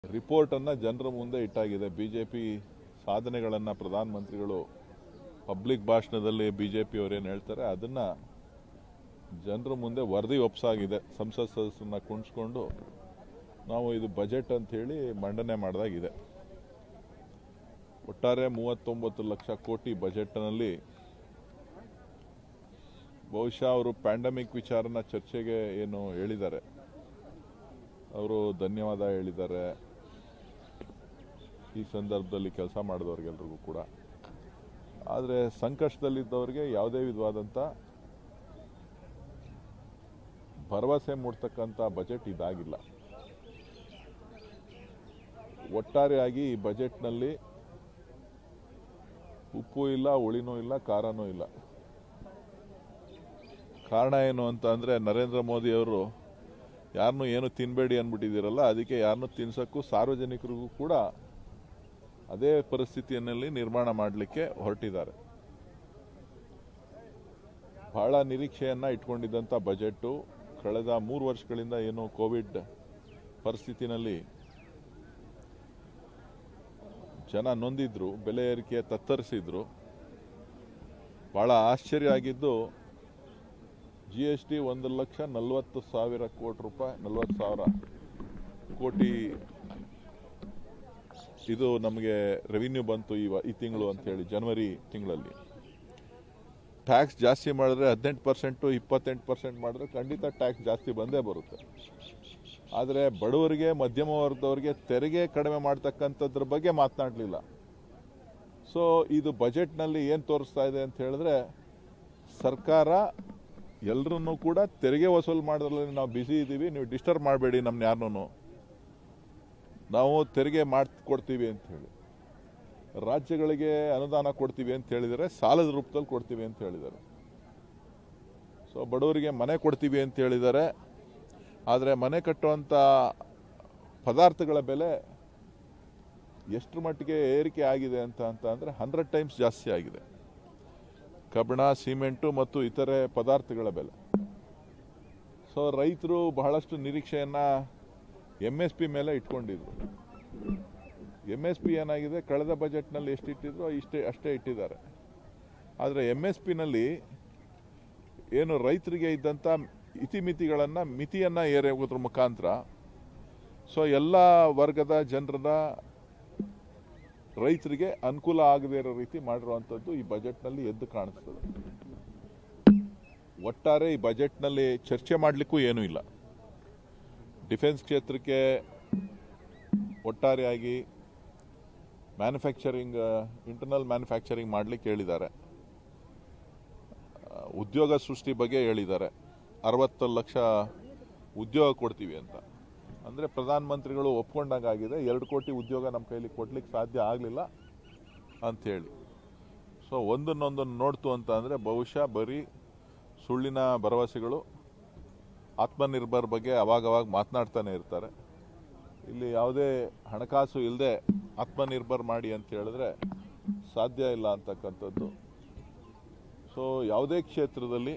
ರಿಪೋರ್ಟನ್ನು ಜನರ ಮುಂದೆ ಇಟ್ಟಾಗಿದೆ B J P ಸಾಧನೆಗಳನ್ನು ಪ್ರಧಾನಮಂತ್ರಿಗಳು ಪಬ್ಲಿಕ್ ಭಾಷಣದಲ್ಲಿ ಬಿ ಜೆ ಪಿಯವರೇನು ಹೇಳ್ತಾರೆ ಅದನ್ನು ಜನರ ಮುಂದೆ ವರದಿ ಒಪ್ಸಾಗಿದೆ ಸಂಸತ್ ಸದಸ್ಯರನ್ನ ಕುಣಿಸ್ಕೊಂಡು ನಾವು ಇದು ಬಜೆಟ್ ಅಂತ ಹೇಳಿ ಮಂಡನೆ ಮಾಡಿದಾಗಿದೆ ಒಟ್ಟಾರೆ ಮೂವತ್ತೊಂಬತ್ತು ಲಕ್ಷ ಕೋಟಿ ಬಜೆಟ್ನಲ್ಲಿ ಬಹುಶಃ ಅವರು ಪ್ಯಾಂಡಮಿಕ್ ವಿಚಾರನ ಚರ್ಚೆಗೆ ಏನು ಹೇಳಿದ್ದಾರೆ ಅವರು ಧನ್ಯವಾದ ಹೇಳಿದ್ದಾರೆ ಈ ಸಂದರ್ಭದಲ್ಲಿ ಕೆಲಸ ಮಾಡಿದವ್ರಿಗೆಲ್ರಿಗೂ ಕೂಡ ಆದರೆ ಸಂಕಷ್ಟದಲ್ಲಿದ್ದವರಿಗೆ ಯಾವುದೇ ವಿಧವಾದಂಥ ಭರವಸೆ ಮೂಡ್ತಕ್ಕಂಥ ಬಜೆಟ್ ಇದಾಗಿಲ್ಲ ಒಟ್ಟಾರೆಯಾಗಿ ಈ ಬಜೆಟ್ನಲ್ಲಿ ಉಪ್ಪು ಇಲ್ಲ ಹುಳಿನೂ ಇಲ್ಲ ಖಾರನೂ ಇಲ್ಲ ಕಾರಣ ಏನು ಅಂತ ಅಂದರೆ ನರೇಂದ್ರ ಮೋದಿ ಅವರು ಯಾರನ್ನೂ ಏನು ತಿನ್ನಬೇಡಿ ಅಂದ್ಬಿಟ್ಟಿದ್ದೀರಲ್ಲ ಅದಕ್ಕೆ ಯಾರನ್ನೂ ತಿನ್ಸೋಕ್ಕೂ ಸಾರ್ವಜನಿಕರಿಗೂ ಕೂಡ ಅದೇ ಪರಿಸ್ಥಿತಿಯಲ್ಲಿ ನಿರ್ಮಾಣ ಮಾಡಲಿಕ್ಕೆ ಹೊರಟಿದ್ದಾರೆ ಬಹಳ ನಿರೀಕ್ಷೆಯನ್ನು ಇಟ್ಕೊಂಡಿದ್ದಂಥ ಬಜೆಟ್ಟು ಕಳೆದ ಮೂರು ವರ್ಷಗಳಿಂದ ಏನು ಕೋವಿಡ್ ಪರಿಸ್ಥಿತಿನಲ್ಲಿ ಜನ ನೊಂದಿದ್ರು ಬೆಲೆ ಏರಿಕೆ ತತ್ತರಿಸಿದ್ರು ಬಹಳ ಆಶ್ಚರ್ಯ ಆಗಿದ್ದು ಜಿ ಎಸ್ ಟಿ ಒಂದು ಲಕ್ಷ ನಲವತ್ತು ಸಾವಿರ ಕೋಟಿ ರೂಪಾಯಿ ನಲವತ್ತು ಸಾವಿರ ಕೋಟಿ ಇದು ನಮಗೆ ರೆವಿನ್ಯೂ ಬಂತು ಈ ವ- ಈ ತಿಂಗಳು ಅಂತ ಹೇಳಿ ಜನವರಿ ತಿಂಗಳಲ್ಲಿ ಟ್ಯಾಕ್ಸ್ ಜಾಸ್ತಿ ಮಾಡಿದ್ರೆ ಹದಿನೆಂಟು ಪರ್ಸೆಂಟು ಇಪ್ಪತ್ತೆಂಟು ಪರ್ಸೆಂಟ್ ಮಾಡಿದ್ರೆ ಖಂಡಿತ ಟ್ಯಾಕ್ಸ್ ಜಾಸ್ತಿ ಬಂದೇ ಬರುತ್ತೆ ಆದರೆ ಬಡವರಿಗೆ ಮಧ್ಯಮ ವರ್ಗದವರಿಗೆ ತೆರಿಗೆ ಕಡಿಮೆ ಮಾಡ್ತಕ್ಕಂಥದ್ರ ಬಗ್ಗೆ ಮಾತನಾಡಲಿಲ್ಲ ಸೊ ಇದು ಬಜೆಟ್ನಲ್ಲಿ ಏನು ತೋರಿಸ್ತಾ ಇದೆ ಅಂತ ಹೇಳಿದ್ರೆ ಸರ್ಕಾರ ಎಲ್ಲರನ್ನೂ ಕೂಡ ತೆರಿಗೆ ವಸೂಲು ಮಾಡೋದ್ರಲ್ಲಿ ನಾವು ಬ್ಯುಸಿ ಇದ್ದೀವಿ ನೀವು ಡಿಸ್ಟರ್ಬ್ ಮಾಡಬೇಡಿ ನಮ್ಮನ್ನ ಯಾರನ್ನೂ ನಾವು ತೆರಿಗೆ ಮಾಡಿ ಕೊಡ್ತೀವಿ ಅಂತ ಹೇಳಿ ರಾಜ್ಯಗಳಿಗೆ ಅನುದಾನ ಕೊಡ್ತೀವಿ ಅಂತ ಹೇಳಿದರೆ ಸಾಲದ ರೂಪದಲ್ಲಿ ಕೊಡ್ತೀವಿ ಅಂತ ಹೇಳಿದ್ದಾರೆ ಸೊ ಬಡವರಿಗೆ ಮನೆ ಕೊಡ್ತೀವಿ ಅಂತ ಹೇಳಿದ್ದಾರೆ ಆದರೆ ಮನೆ ಕಟ್ಟುವಂಥ ಪದಾರ್ಥಗಳ ಬೆಲೆ ಎಷ್ಟು ಮಟ್ಟಿಗೆ ಏರಿಕೆ ಆಗಿದೆ ಅಂತ ಅಂತ ಅಂದರೆ ಹಂಡ್ರೆಡ್ ಟೈಮ್ಸ್ ಜಾಸ್ತಿ ಆಗಿದೆ ಕಬ್ಬಣ ಸಿಮೆಂಟು ಮತ್ತು ಇತರೆ ಪದಾರ್ಥಗಳ ಬೆಲೆ ಸೊ ರೈತರು ಬಹಳಷ್ಟು ನಿರೀಕ್ಷೆಯನ್ನು ಎಮ್ ಎಸ್ ಪಿ ಮೇಲೆ ಇಟ್ಕೊಂಡಿದ್ರು ಎಮ್ ಎಸ್ ಪಿ ಏನಾಗಿದೆ ಕಳೆದ ಬಜೆಟ್ನಲ್ಲಿ ಎಷ್ಟು ಇಟ್ಟಿದ್ರು ಇಷ್ಟೇ ಅಷ್ಟೇ ಇಟ್ಟಿದ್ದಾರೆ ಆದರೆ ಎಮ್ ಎಸ್ ಪಿನಲ್ಲಿ ಏನು ರೈತರಿಗೆ ಇದ್ದಂಥ ಇತಿಮಿತಿಗಳನ್ನು ಮಿತಿಯನ್ನು ಏರೋದ್ರ ಮುಖಾಂತರ ಸೊ ಎಲ್ಲ ವರ್ಗದ ಜನರನ್ನ ರೈತರಿಗೆ ಅನುಕೂಲ ಆಗದೇ ಇರೋ ರೀತಿ ಮಾಡಿರುವಂಥದ್ದು ಈ ಬಜೆಟ್ನಲ್ಲಿ ಎದ್ದು ಕಾಣಿಸ್ತದೆ ಒಟ್ಟಾರೆ ಈ ಬಜೆಟ್ನಲ್ಲಿ ಚರ್ಚೆ ಮಾಡಲಿಕ್ಕೂ ಏನೂ ಇಲ್ಲ ಡಿಫೆನ್ಸ್ ಕ್ಷೇತ್ರಕ್ಕೆ ಒಟ್ಟಾರೆಯಾಗಿ ಮ್ಯಾನುಫ್ಯಾಕ್ಚರಿಂಗ್ ಇಂಟರ್ನಲ್ ಮ್ಯಾನುಫ್ಯಾಕ್ಚರಿಂಗ್ ಮಾಡಲಿಕ್ಕೆ ಹೇಳಿದ್ದಾರೆ ಆ, ಉದ್ಯೋಗ ಸೃಷ್ಟಿ ಬಗ್ಗೆ ಹೇಳಿದ್ದಾರೆ ಅರವತ್ತು ಲಕ್ಷ ಉದ್ಯೋಗ ಕೊಡ್ತೀವಿ ಅಂತ ಅಂದರೆ ಪ್ರಧಾನಮಂತ್ರಿಗಳು ಒಪ್ಕೊಂಡಂಗಾಗಿದೆ ಎರಡು ಕೋಟಿ ಉದ್ಯೋಗ ನಮ್ಮ ಕೈಲಿ ಕೊಡ್ಲಿಕ್ಕೆ ಸಾಧ್ಯ ಆಗಲಿಲ್ಲ ಅಂಥೇಳಿ ಸೊ ಒಂದನ್ನೊಂದನ್ನು ನೋಡ್ತು ಅಂತ ಅಂದರೆ ಬಹುಶಃ ಬರೀ ಸುಳ್ಳಿನ ಭರವಸೆಗಳು ಆತ್ಮನಿರ್ಭರ್ ಬಗ್ಗೆ ಅವಾಗವಾಗ ಮಾತನಾಡ್ತಾನೆ ಇರ್ತಾರೆ ಇಲ್ಲಿ ಯಾವುದೇ ಹಣಕಾಸು ಇಲ್ಲದೆ ಆತ್ಮನಿರ್ಭರ್ ಮಾಡಿ ಅಂತ ಹೇಳಿದ್ರೆ ಸಾಧ್ಯ ಇಲ್ಲ ಅಂತಕ್ಕಂಥದ್ದು ಸೊ ಯಾವುದೇ ಕ್ಷೇತ್ರದಲ್ಲಿ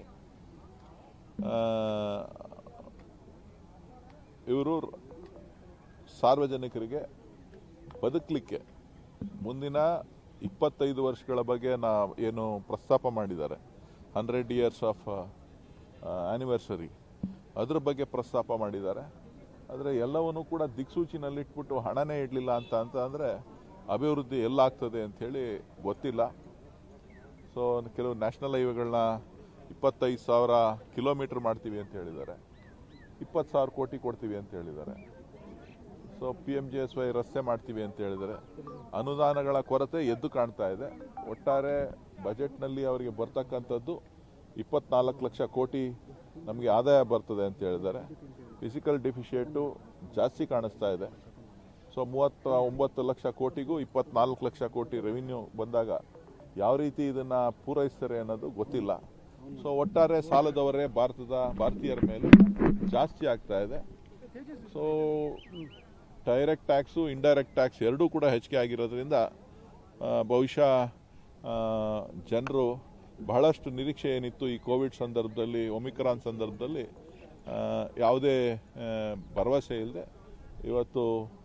ಇವರು ಸಾರ್ವಜನಿಕರಿಗೆ ಬದುಕಲಿಕ್ಕೆ ಮುಂದಿನ ಇಪ್ಪತ್ತೈದು ವರ್ಷಗಳ ಬಗ್ಗೆ ನಾ ಏನು ಪ್ರಸ್ತಾಪ ಮಾಡಿದ್ದಾರೆ ಹಂಡ್ರೆಡ್ ಇಯರ್ಸ್ ಆಫ್ ಆ್ಯನಿವರ್ಸರಿ ಅದ್ರ ಬಗ್ಗೆ ಪ್ರಸ್ತಾಪ ಮಾಡಿದ್ದಾರೆ ಆದರೆ ಎಲ್ಲವನ್ನೂ ಕೂಡ ದಿಕ್ಸೂಚಿನಲ್ಲಿಟ್ಬಿಟ್ಟು ಹಣನೇ ಇಡಲಿಲ್ಲ ಅಂತ ಅಂತ ಅಂದರೆ ಅಭಿವೃದ್ಧಿ ಎಲ್ಲಾಗ್ತದೆ ಅಂಥೇಳಿ ಗೊತ್ತಿಲ್ಲ ಸೊ ಕೆಲವು ನ್ಯಾಷನಲ್ ಹೈವೇಗಳನ್ನ ಇಪ್ಪತ್ತೈದು ಸಾವಿರ ಕಿಲೋಮೀಟರ್ ಮಾಡ್ತೀವಿ ಅಂತ ಹೇಳಿದ್ದಾರೆ ಇಪ್ಪತ್ತು ಸಾವಿರ ಕೋಟಿ ಕೊಡ್ತೀವಿ ಅಂತ ಹೇಳಿದ್ದಾರೆ so P M G S Y ರಸ್ತೆ ಮಾಡ್ತೀವಿ ಅಂತ ಹೇಳಿದ್ದಾರೆ ಅನುದಾನಗಳ ಕೊರತೆ ಎದ್ದು ಕಾಣ್ತಾ ಇದೆ ಒಟ್ಟಾರೆ ಬಜೆಟ್ನಲ್ಲಿ ಅವರಿಗೆ ಬರ್ತಕ್ಕಂಥದ್ದು ಇಪ್ಪತ್ನಾಲ್ಕು ಲಕ್ಷ ಕೋಟಿ ನಮಗೆ ಆದಾಯ ಬರ್ತದೆ ಅಂತ ಹೇಳಿದ್ದಾರೆ ಫಿಸಿಕಲ್ ಡಿಫಿಷಿಯೇಟು ಜಾಸ್ತಿ ಕಾಣಿಸ್ತಾ ಇದೆ ಸೊ ಮೂವತ್ತ ಒಂಬತ್ತು ಲಕ್ಷ ಕೋಟಿಗೂ ಇಪ್ಪತ್ನಾಲ್ಕು ಲಕ್ಷ ಕೋಟಿ ರೆವಿನ್ಯೂ ಬಂದಾಗ ಯಾವ ರೀತಿ ಇದನ್ನು ಪೂರೈಸ್ತಾರೆ ಅನ್ನೋದು ಗೊತ್ತಿಲ್ಲ ಸೊ ಒಟ್ಟಾರೆ ಸಾಲದವರೇ ಭಾರತದ ಭಾರತೀಯರ ಮೇಲೆ ಜಾಸ್ತಿ ಆಗ್ತಾ ಇದೆ so direct tax indirect tax ಎರಡೂ ಕೂಡ ಹೆಚ್ಚಿಗೆ ಆಗಿರೋದ್ರಿಂದ ಆ, ಬಹುಶಃ ಜನರು ಬಹಳಷ್ಟು ನಿರೀಕ್ಷೆ ಏನಿತ್ತು ಈ ಕೋವಿಡ್ ಸಂದರ್ಭದಲ್ಲಿ ಒಮಿಕ್ರಾನ್ ಸಂದರ್ಭದಲ್ಲಿ ಆ, ಯಾವುದೇ ಆ, ಭರವಸೆ ಇಲ್ಲದೆ ಇವತ್ತು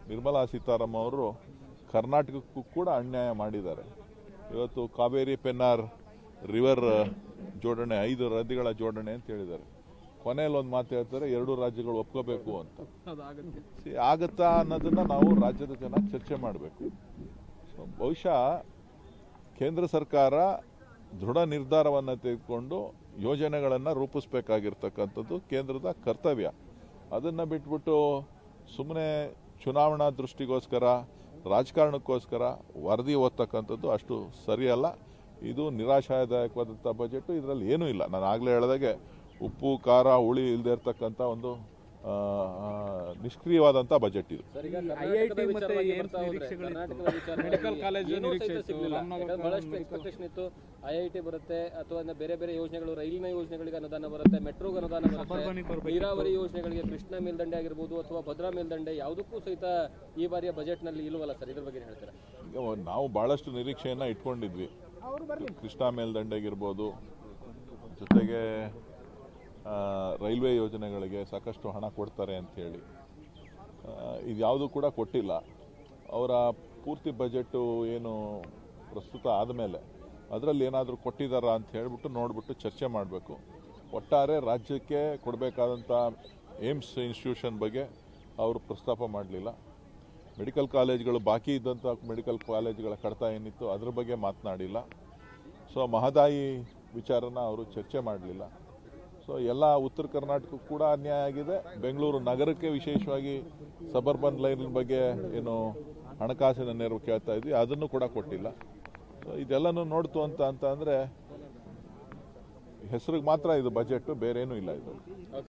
ನಿರ್ಮಲಾ ಸೀತಾರಾಮನ್ ಅವರು ಕರ್ನಾಟಕಕ್ಕೂ ಕೂಡ ಅನ್ಯಾಯ ಮಾಡಿದ್ದಾರೆ ಇವತ್ತು ಕಾವೇರಿ ಪೆನ್ನಾರ್ ರಿವರ್ ಜೋಡಣೆ ಐದು ನದಿಗಳ ಜೋಡಣೆ ಅಂತ ಹೇಳಿದ್ದಾರೆ ಕೊನೆಯಲ್ಲಿ ಒಂದು ಮಾತು ಹೇಳ್ತಾರೆ ಎರಡು ರಾಜ್ಯಗಳು ಒಪ್ಕೋಬೇಕು ಅಂತ See, ಆಗತ್ತಾ ಅನ್ನೋದನ್ನ ನಾವು ರಾಜ್ಯದ ಜನ ಚರ್ಚೆ ಮಾಡಬೇಕು ಸೊ ಬಹುಶಃ ಕೇಂದ್ರ ಸರ್ಕಾರ ದೃಢ ನಿರ್ಧಾರವನ್ನು ತೆಗೆದುಕೊಂಡು ಯೋಜನೆಗಳನ್ನು ರೂಪಿಸಬೇಕಾಗಿರ್ತಕ್ಕಂಥದ್ದು ಕೇಂದ್ರದ ಕರ್ತವ್ಯ ಅದನ್ನು ಬಿಟ್ಬಿಟ್ಟು ಸುಮ್ಮನೆ ಚುನಾವಣಾ ದೃಷ್ಟಿಗೋಸ್ಕರ ರಾಜಕಾರಣಕ್ಕೋಸ್ಕರ ವರದಿ ಓದ್ತಕ್ಕಂಥದ್ದು ಅಷ್ಟು ಸರಿಯಲ್ಲ ಇದು ನಿರಾಶಾದಾಯಕವಾದಂಥ ಬಜೆಟ್ ಇದರಲ್ಲಿ ಏನೂ ಇಲ್ಲ ನಾನು ಆಗಲೇ ಹೇಳಿದಾಗೆ ಉಪ್ಪು ಖಾರ ಹುಳಿ ಇಲ್ಲದೆ ಇರತಕ್ಕಂಥ ಒಂದು ಆ, ಆ, ನಿಷ್ಕ್ರಿಯವಾದಂಥ ಬಜೆಟ್ ಇದು ಸರ್, ಈಗ IIT ಕರ್ನಾಟಕದ ಮತ್ತೆ ವಿಚಾರವಾಗಿ ಏಮ್ಸ್ ಬರ್ತಾ ಹೋದ್ರೆ, ನಿರೀಕ್ಷೆಗಳಿತ್ತು. ಕರ್ನಾಟಕದ ವಿಚಾರವಾಗಿ ಮೆಡಿಕಲ್ ಕಾಲೇಜು ಏನೂ ನಿರೀಕ್ಷೆ ಸಹಿತ ಇತ್ತು. ಸಿಗ್ಲಿಲ್ಲ. ರಾಮನಗರ ಯಾಕಂದ್ರೆ ಬಹಳಷ್ಟು ಮೆಡಿಕಲ್ ಎಕ್ಸ್ಪೆಕ್ಟೇಷನ್ ಇತ್ತು ಐಐಟಿ ಬರುತ್ತೆ ಅಥವಾ ಇನ್ನು ಬೇರೆ ಬೇರೆ ಯೋಜನೆಗಳು ರೈಲಿನ ಯೋಜನೆಗಳಿಗೆ ಅನುದಾನ ಬರುತ್ತೆ ಮೆಟ್ರೋಗೆ ಅನುದಾನ ಬರುತ್ತೆ ಸಬರ್ಬನಿಗೆ ಬರ್ಬೇಕಿತ್ತು. ನೀರಾವರಿ ಯೋಜನೆಗಳಿಗೆ ಕೃಷ್ಣ ಮೇಲ್ದಂಡೆ ಆಗಿರ್ಬೋದು ಅಥವಾ ಭದ್ರಾ ಮೇಲ್ದಂಡೆ ಯಾವುದಕ್ಕೂ ಸಹಿತ ಈ ಬಾರಿಯ ಬಜೆಟ್ ನಲ್ಲಿ ಇಲ್ವಲ್ಲ ಸರ್ ಇದ್ರ ಬಗ್ಗೆ ಏನ್ ಹೇಳ್ತೀರಾ ಈಗ ನಾವು ಬಹಳಷ್ಟು ನಿರೀಕ್ಷೆಯನ್ನ ಇಟ್ಕೊಂಡಿದ್ವಿ ಕೃಷ್ಣಾ ಮೇಲ್ದಂಡೆಗಿರ್ಬೋದು ಜೊತೆಗೆ ಆ, ರೈಲ್ವೆ ಯೋಜನೆಗಳಿಗೆ ಸಾಕಷ್ಟು ಹಣ ಕೊಡ್ತಾರೆ ಅಂತ ಹೇಳಿ ಇದ್ಯಾವುದು ಕೂಡ ಕೊಟ್ಟಿಲ್ಲ ಅವರ ಪೂರ್ತಿ ಬಜೆಟು ಏನು ಪ್ರಸ್ತುತ ಆದಮೇಲೆ ಅದರಲ್ಲಿ ಏನಾದರೂ ಕೊಟ್ಟಿದ್ದಾರಾ ಅಂತ ಹೇಳ್ಬಿಟ್ಟು ನೋಡ್ಬಿಟ್ಟು ಚರ್ಚೆ ಮಾಡಬೇಕು ಒಟ್ಟಾರೆ ರಾಜ್ಯಕ್ಕೆ ಕೊಡಬೇಕಾದಂಥ ಏಮ್ಸ್ ಇನ್ಸ್ಟಿಟ್ಯೂಷನ್ ಬಗ್ಗೆ ಅವರು ಪ್ರಸ್ತಾಪ ಮಾಡಲಿಲ್ಲ ಮೆಡಿಕಲ್ ಕಾಲೇಜ್ಗಳು ಬಾಕಿ ಇದ್ದಂಥ ಮೆಡಿಕಲ್ ಕಾಲೇಜ್ಗಳ ಕಡತ ಏನಿತ್ತು ಅದ್ರ ಬಗ್ಗೆ ಮಾತನಾಡಿಲ್ಲ ಸೊ ಮಹದಾಯಿ ವಿಚಾರನ ಅವರು ಚರ್ಚೆ ಮಾಡಲಿಲ್ಲ ಸೊ ಎಲ್ಲ ಉತ್ತರ ಕರ್ನಾಟಕಕ್ಕೂ ಕೂಡ ಅನ್ಯಾಯ ಆಗಿದೆ ಬೆಂಗಳೂರು ನಗರಕ್ಕೆ ವಿಶೇಷವಾಗಿ ಸಬರ್ಬನ್ ಲೈನ್ ಬಗ್ಗೆ ಏನು ಹಣಕಾಸಿನ ನೆರವು ಕೇಳ್ತಾ ಇದ್ವಿ ಅದನ್ನು ಕೂಡ ಕೊಟ್ಟಿಲ್ಲ ಸೊ ಇದೆಲ್ಲನೂ ನೋಡ್ತು ಅಂತ ಅಂತ ಅಂದರೆ ಹೆಸರಿಗೆ ಮಾತ್ರ ಇದು ಬಜೆಟ್ ಬೇರೇನೂ ಇಲ್ಲ ಇದು